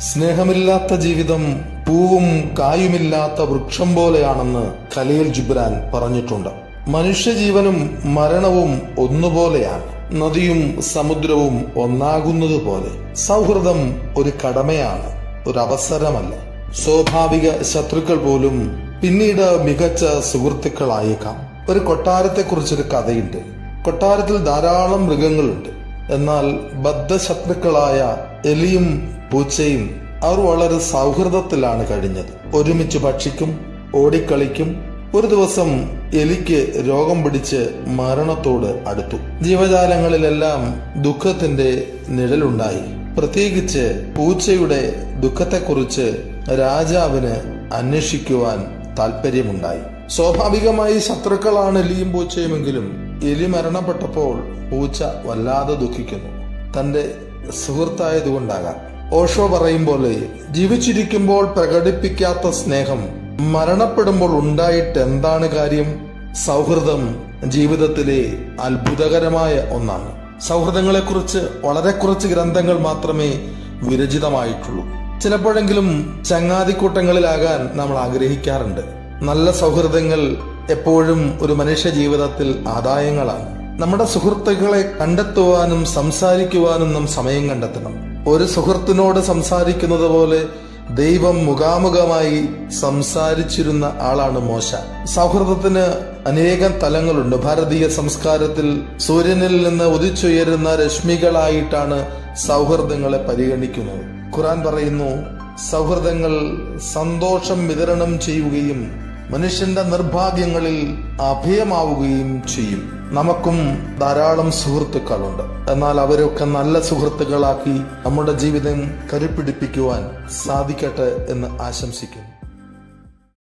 സ്നേഹമില്ലാത്ത ജീവിതം പൂവും കായുമില്ലാത്ത വൃക്ഷം പോലെയാണെന്ന് ഖലീൽ ജിബ്രാൻ പറഞ്ഞിട്ടുണ്ട് മനുഷ്യജീവനും മരണവും ഒന്നുപോലെയാണ് നദിയും സമുദ്രവും ഒന്നാകുന്നതുപോലെ സൗഹൃദം ഒരു കടമയാണ് ഒരു അവസരമല്ല സ്വാഭാവിക ശത്രുക്കൾ പോലും പിന്നീട് മികച്ച സുഹൃത്തുക്കളായേക്കാം ഒരു കൊട്ടാരത്തെക്കുറിച്ചൊരു കഥയുണ്ട് കൊട്ടാരത്തിൽ ധാരാളം മൃഗങ്ങളുണ്ട് എന്നാൽ ബദ്ധശത്രുക്കളായ എലിയും പൂച്ചയും അവർ വളരെ സൗഹൃദത്തിലാണ് കഴിഞ്ഞത് ഒരുമിച്ച് ഭക്ഷിക്കും ഓടിക്കളിക്കും ഒരു ദിവസം എലിക്ക് രോഗം പിടിച്ച് മരണത്തോട് അടുത്തു ജീവജാലങ്ങളിലെല്ലാം ദുഃഖത്തിന്റെ നിഴലുണ്ടായി പ്രത്യേകിച്ച് പൂച്ചയുടെ ദുഃഖത്തെക്കുറിച്ച് രാജാവിന് അന്വേഷിക്കുവാൻ താല്പര്യമുണ്ടായി സ്വാഭാവികമായി ശത്രുക്കളാണ് എലിയും പൂച്ചയുമെങ്കിലും എലി മരണപ്പെട്ടപ്പോൾ പൂച്ച വല്ലാതെ ദുഃഖിക്കുന്നു തന്റെ സുഹൃത്തായതുകൊണ്ടാകാം ഓഷോ പറയും പോലെ ജീവിച്ചിരിക്കുമ്പോൾ പ്രകടിപ്പിക്കാത്ത സ്നേഹം മരണപ്പെടുമ്പോൾ ഉണ്ടായിട്ട് എന്താണ് കാര്യം സൗഹൃദം ജീവിതത്തിലെ അത്ഭുതകരമായ ഒന്നാണ് സൗഹൃദങ്ങളെക്കുറിച്ച് വളരെ കുറച്ച് ഗ്രന്ഥങ്ങൾ മാത്രമേ വിരചിതമായിട്ടുള്ളൂ ചിലപ്പോഴെങ്കിലും ചങ്ങാതിക്കൂട്ടങ്ങളിലാകാൻ നമ്മൾ ആഗ്രഹിക്കാറുണ്ട് നല്ല സൗഹൃദങ്ങൾ എപ്പോഴും ഒരു മനുഷ്യ ജീവിതത്തിൽ ആദായങ്ങളാണ് നമ്മുടെ സുഹൃത്തുക്കളെ കണ്ടെത്തുവാനും സംസാരിക്കുവാനും നാം സമയം കണ്ടെത്തണം ഒരു സുഹൃത്തിനോട് സംസാരിക്കുന്നത് പോലെ ദൈവം മുഖാമുഖമായി സംസാരിച്ചിരുന്ന ആളാണ് മോശ സൗഹൃദത്തിന് അനേകം തലങ്ങളുണ്ട് ഭാരതീയ സംസ്കാരത്തിൽ സൂര്യനിൽ നിന്ന് ഉദിച്ചുയരുന്ന രശ്മികളായിട്ടാണ് സൗഹൃദങ്ങളെ പരിഗണിക്കുന്നത് ഖുറാൻ പറയുന്നു സൗഹൃദങ്ങൾ സന്തോഷം വിതരണം ചെയ്യുകയും മനുഷ്യന്റെ നിർഭാഗ്യങ്ങളിൽ അഭയമാവുകയും ചെയ്യും നമുക്കും ധാരാളം സുഹൃത്തുക്കളുണ്ട് എന്നാൽ അവരൊക്കെ നല്ല സുഹൃത്തുക്കളാക്കി നമ്മുടെ ജീവിതം കരുപ്പിടിപ്പിക്കുവാൻ സാധിക്കട്ടെ എന്ന് ആശംസിക്കുന്നു